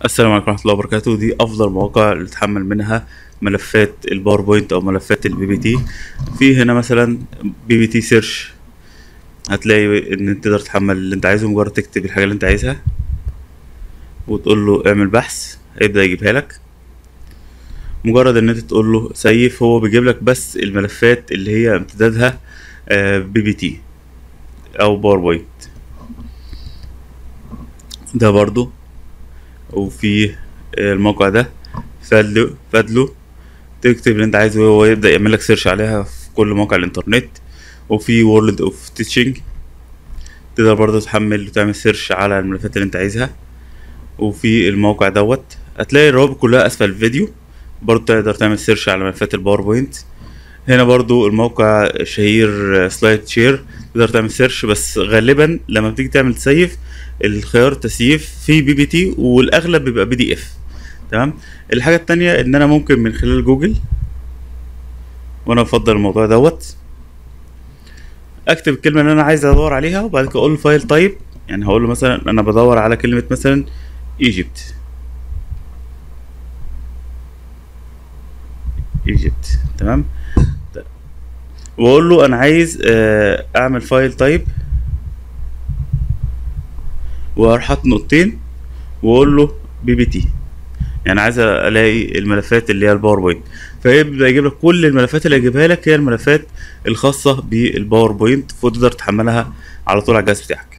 السلام عليكم ورحمة الله وبركاته دي أفضل مواقع اللي تحمل منها ملفات الباوربوينت أو ملفات البي بي تي في هنا مثلا بي بي تي سيرش هتلاقي إن أنت تقدر تحمل اللي أنت عايزه مجرد تكتب الحاجة اللي أنت عايزها وتقول له اعمل بحث هيبدأ يجيبها لك مجرد إن أنت تقول له سيف هو بيجيب لك بس الملفات اللي هي امتدادها بي بي تي أو باوربوينت ده برضو وفي الموقع ده فادلو فادلو تكتب اللي انت عايزه وهو يبدأ يعمل لك سيرش عليها في كل مواقع الانترنت وفي وورلد اوف تيتشنج تقدر برضه تحمل وتعمل سيرش على الملفات اللي انت عايزها وفي الموقع دوت هتلاقي الروابط كلها اسفل الفيديو برضه تقدر تعمل سيرش على ملفات الباوربوينت هنا برضو الموقع الشهير سلايد شير تقدر تعمل سيرش بس غالبا لما بتيجي تعمل تسيف الخيار تسييف في بي بي تي والاغلب بيبقى بي دي اف تمام الحاجه التانية ان انا ممكن من خلال جوجل وانا بفضل الموضوع دوت اكتب الكلمه اللي انا عايز ادور عليها وبعد كده اقول له فايل تايب يعني هقول له مثلا انا بدور على كلمه مثلا ايجيبت ايجيبت تمام واقول له انا عايز اعمل فايل تايب واروح حاطط نقطتين واقول له بي بي تي يعني عايز الاقي الملفات اللي هي الباوربوينت فيبدا يجيب لك كل الملفات اللي هيجيبها لك هي الملفات الخاصه بالباوربوينت فتقدر تحملها على طول على الجهاز بتاعك